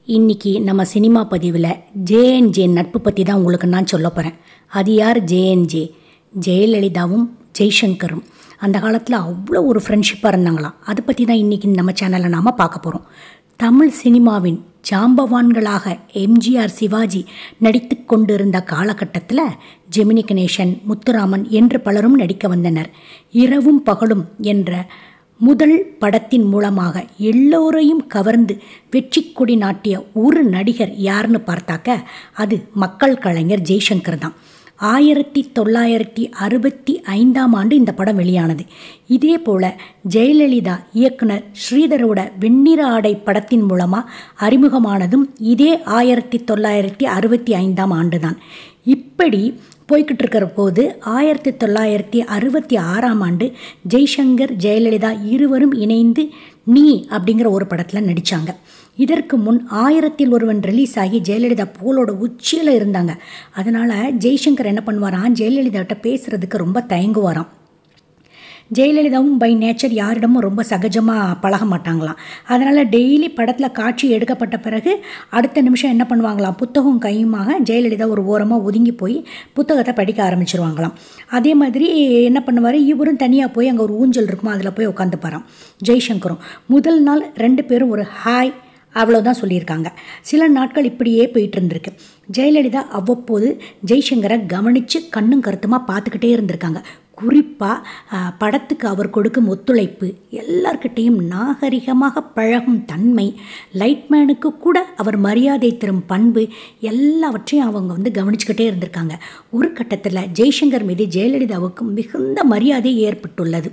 இன்னைக்கு நம்ம சினிமா பதிவில் ஜேஎன்ஜே நட்பு பற்றி தான் உங்களுக்கு நான் சொல்ல போகிறேன் அது யார் ஜேஎன்ஜே ஜெயலலிதாவும் ஜெய்சங்கரும் அந்த காலத்தில் அவ்வளோ ஒரு ஃப்ரெண்ட்ஷிப்பாக இருந்தாங்களாம் அதை பற்றி தான் இன்றைக்கி நம்ம சேனலில் நாம் பார்க்க போகிறோம் தமிழ் சினிமாவின் ஜாம்பவான்களாக எம்ஜிஆர் சிவாஜி நடித்து கொண்டிருந்த காலகட்டத்தில் ஜெமினி கணேசன் முத்துராமன் என்று பலரும் நடிக்க வந்தனர் இரவும் பகலும் என்ற முதல் படத்தின் மூலமாக எல்லோரையும் கவர்ந்து வெற்றி கொடி நாட்டிய ஒரு நடிகர் யாருன்னு பார்த்தாக்க அது மக்கள் கலைஞர் ஜெய்சங்கர் தான் ஆயிரத்தி தொள்ளாயிரத்தி அறுபத்தி ஐந்தாம் ஆண்டு இந்த படம் வெளியானது இதே போல் ஜெயலலிதா இயக்குனர் ஸ்ரீதரோட வெண்ணிற ஆடை படத்தின் மூலமாக அறிமுகமானதும் இதே ஆயிரத்தி தொள்ளாயிரத்தி அறுபத்தி ஐந்தாம் ஆண்டு தான் இப்படி போய்கிட்டு இருக்கிற போது ஆயிரத்தி தொள்ளாயிரத்தி அறுபத்தி ஆறாம் ஆண்டு ஜெய்சங்கர் ஜெயலலிதா இருவரும் இணைந்து நீ அப்படிங்கிற ஒரு படத்தில் நடித்தாங்க இதற்கு முன் ஆயிரத்தில் ஒருவன் ரிலீஸ் ஆகி ஜெயலலிதா புகழோட உச்சியில் இருந்தாங்க அதனால் ஜெய்சங்கர் என்ன பண்ணுவாராம் ஜெயலலிதாட்ட பேசுகிறதுக்கு ரொம்ப தயங்குவாராம் ஜெயலலிதாவும் பை நேச்சர் யாரிடமும் ரொம்ப சகஜமாக பழக மாட்டாங்களாம் அதனால் டெய்லி படத்தில் காட்சி எடுக்கப்பட்ட பிறகு அடுத்த நிமிஷம் என்ன பண்ணுவாங்களாம் புத்தகம் கையுமாக ஜெயலலிதா ஒரு ஓரமாக ஒதுங்கி போய் புத்தகத்தை படிக்க ஆரம்பிச்சிருவாங்களாம் அதே மாதிரி என்ன பண்ணுவார் இவரும் தனியாக போய் அங்கே ஒரு ஊஞ்சல் இருக்குமா அதில் போய் உட்காந்துப்பாராம் ஜெய்சங்கரும் முதல் நாள் ரெண்டு பேரும் ஒரு ஹாய் அவ்வளோதான் சொல்லியிருக்காங்க சில நாட்கள் இப்படியே போயிட்டு இருந்திருக்கு ஜெயலலிதா அவ்வப்போது ஜெய்சங்கரை கவனித்து கண்ணும் கருத்துமாக பார்த்துக்கிட்டே இருந்திருக்காங்க குறிப்பாக படத்துக்கு அவர் கொடுக்கும் ஒத்துழைப்பு எல்லார்கிட்டேயும் நாகரிகமாக பழகும் தன்மை லைட்மேனுக்கு கூட அவர் மரியாதை தரும் பண்பு எல்லாவற்றையும் அவங்க வந்து கவனிச்சுக்கிட்டே இருந்திருக்காங்க ஒரு கட்டத்தில் ஜெய்சங்கர் மீது ஜெயலலிதாவுக்கு மிகுந்த மரியாதை ஏற்பட்டுள்ளது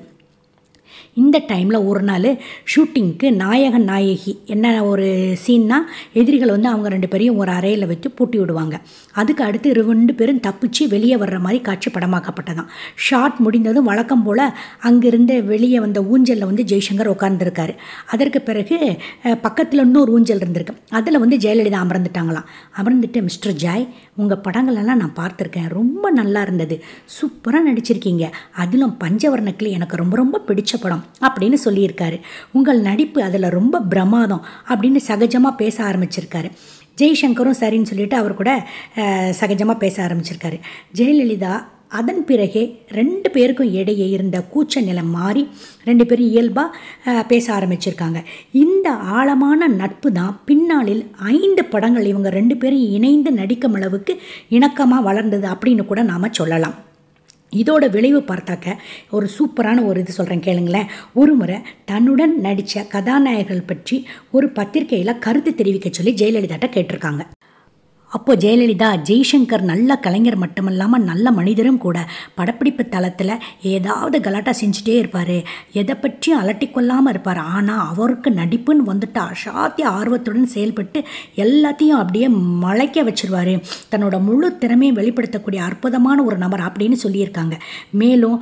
இந்த டைமில் ஒரு நாள் ஷூட்டிங்க்கு நாயகன் நாயகி என்ன ஒரு சீன்னா எதிரிகள் வந்து அவங்க ரெண்டு பேரையும் ஒரு அறையில் வச்சு பூட்டி விடுவாங்க அதுக்கு அடுத்து ரெண்டு பேரும் தப்பிச்சு வெளியே வர்ற மாதிரி காட்சி படமாக்கப்பட்டதான் ஷார்ட் முடிந்ததும் வழக்கம் போல் அங்கிருந்து வெளியே வந்த ஊஞ்சலில் வந்து ஜெய்சங்கர் உட்கார்ந்துருக்காரு அதற்கு பிறகு பக்கத்தில் இன்னொரு ஊஞ்சல் இருந்திருக்கு அதில் வந்து ஜெயலலிதா அமர்ந்துட்டாங்களாம் அமர்ந்துட்டு மிஸ்டர் ஜாய் உங்கள் படங்களெல்லாம் நான் பார்த்துருக்கேன் ரொம்ப நல்லா இருந்தது சூப்பராக நடிச்சிருக்கீங்க அதிலும் பஞ்சவர்ணக்கிளி எனக்கு ரொம்ப ரொம்ப பிடிச்ச படம் அப்படின்னு சொல்லியிருக்காரு உங்கள் நடிப்பு அதில் ரொம்ப பிரமாதம் அப்படின்னு சகஜமாக பேச ஆரம்பிச்சிருக்காரு ஜெய்சங்கரும் சரின்னு சொல்லிட்டு அவர் கூட சகஜமாக பேச ஆரம்பிச்சிருக்காரு ஜெயலலிதா அதன் பிறகே ரெண்டு பேருக்கும் இடையே இருந்த கூச்ச நிலம் மாறி ரெண்டு பேரும் இயல்பாக பேச ஆரம்பிச்சிருக்காங்க இந்த ஆழமான நட்பு தான் பின்னாளில் ஐந்து படங்கள் இவங்க ரெண்டு பேரும் இணைந்து நடிக்கும் அளவுக்கு இணக்கமாக வளர்ந்தது அப்படின்னு கூட நாம் சொல்லலாம் இதோட விளைவு பார்த்தாக்க ஒரு சூப்பரான ஒரு இது சொல்கிறேன் கேளுங்களேன் ஒரு முறை தன்னுடன் நடித்த கதாநாயகர்கள் பற்றி ஒரு பத்திரிகையில் கருத்து தெரிவிக்க சொல்லி ஜெயலலிதாட்ட கேட்டிருக்காங்க அப்போ ஜெயலலிதா ஜெய்சங்கர் நல்ல கலைஞர் மட்டுமல்லாமல் நல்ல மனிதரும் கூட படப்பிடிப்பு தளத்தில் ஏதாவது கலாட்டா செஞ்சுட்டே இருப்பார் எதை பற்றியும் அலட்டிக்கொள்ளாமல் இருப்பார் ஆனால் அவருக்கு நடிப்புன்னு வந்துட்டு அசாத்திய ஆர்வத்துடன் செயல்பட்டு எல்லாத்தையும் அப்படியே மலைக்க வச்சிருவார் தன்னோட முழு திறமையும் வெளிப்படுத்தக்கூடிய அற்புதமான ஒரு நபர் அப்படின்னு சொல்லியிருக்காங்க மேலும்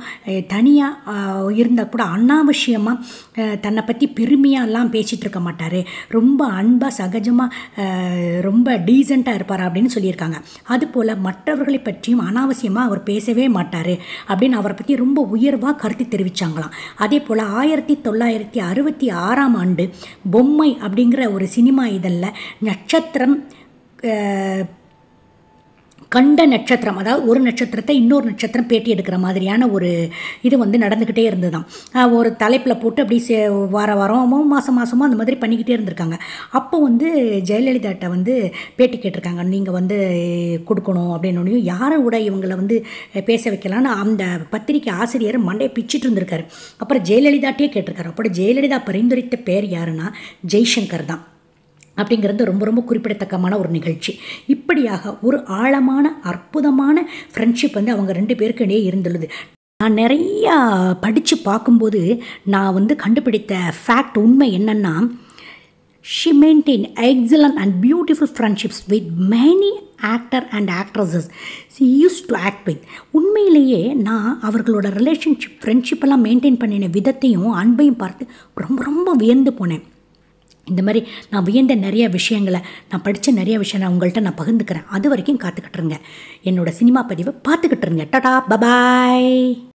தனியாக இருந்தால் கூட அனாவசியமாக தன்னை பற்றி பெருமையாலாம் பேசிகிட்டு இருக்க மாட்டார் ரொம்ப அன்பாக சகஜமாக ரொம்ப டீசெண்டாக இருப்பார் அப்படின்னு சொல்லியிருக்காங்க அதுபோல் மற்றவர்களை பற்றியும் அனாவசியமாக அவர் பேசவே மாட்டார் அப்படின்னு அவரை பற்றி ரொம்ப உயர்வாக கருத்து தெரிவித்தாங்களாம் அதே போல் ஆயிரத்தி தொள்ளாயிரத்தி அறுபத்தி ஆறாம் ஆண்டு பொம்மை அப்படிங்கிற ஒரு சினிமா இதழில் நட்சத்திரம் கண்ட நட்சத்திரம் அதாவது ஒரு நட்சத்திரத்தை இன்னொரு நட்சத்திரம் பேட்டி எடுக்கிற மாதிரியான ஒரு இது வந்து நடந்துக்கிட்டே இருந்ததுதான் ஒரு தலைப்பில் போட்டு அப்படி சே வார வாரமோ மாதம் மாதமோ அந்த மாதிரி பண்ணிக்கிட்டே இருந்திருக்காங்க அப்போ வந்து ஜெயலலிதாட்ட வந்து பேட்டி கேட்டிருக்காங்க நீங்கள் வந்து கொடுக்கணும் அப்படின்னு யாரை விட இவங்களை வந்து பேச வைக்கலான்னு அந்த பத்திரிக்கை ஆசிரியர் மண்டையை பிச்சுட்டு இருந்திருக்காரு அப்புறம் ஜெயலலிதாட்டே கேட்டிருக்காரு அப்புறம் ஜெயலலிதா பரிந்துரைத்த பேர் யாருன்னா ஜெய்சங்கர் தான் அப்படிங்கிறது ரொம்ப ரொம்ப குறிப்பிடத்தக்கமான ஒரு நிகழ்ச்சி இப்படியாக ஒரு ஆழமான அற்புதமான ஃப்ரெண்ட்ஷிப் வந்து அவங்க ரெண்டு பேருக்கு இடையே இருந்துள்ளது நான் நிறையா படித்து பார்க்கும்போது நான் வந்து கண்டுபிடித்த ஃபேக்ட் உண்மை என்னென்னா she maintain excellent and beautiful friendships with many actor and actresses she used to act with உண்மையிலேயே நான் அவர்களோட ரிலேஷன்ஷிப் ஃப்ரெண்ட்ஷிப்பெல்லாம் மெயின்டைன் பண்ணின விதத்தையும் அன்பையும் பார்த்து ரொம்ப ரொம்ப வியந்து போனேன் இந்த மாதிரி நான் வியந்த நிறைய விஷயங்களை நான் படித்த நிறைய விஷயம் நான் உங்கள்கிட்ட நான் பகிர்ந்துக்கிறேன் அது வரைக்கும் காத்துக்கிட்டுருங்க என்னோடய சினிமா பதிவை பார்த்துக்கிட்டுருங்க டடா பபாய்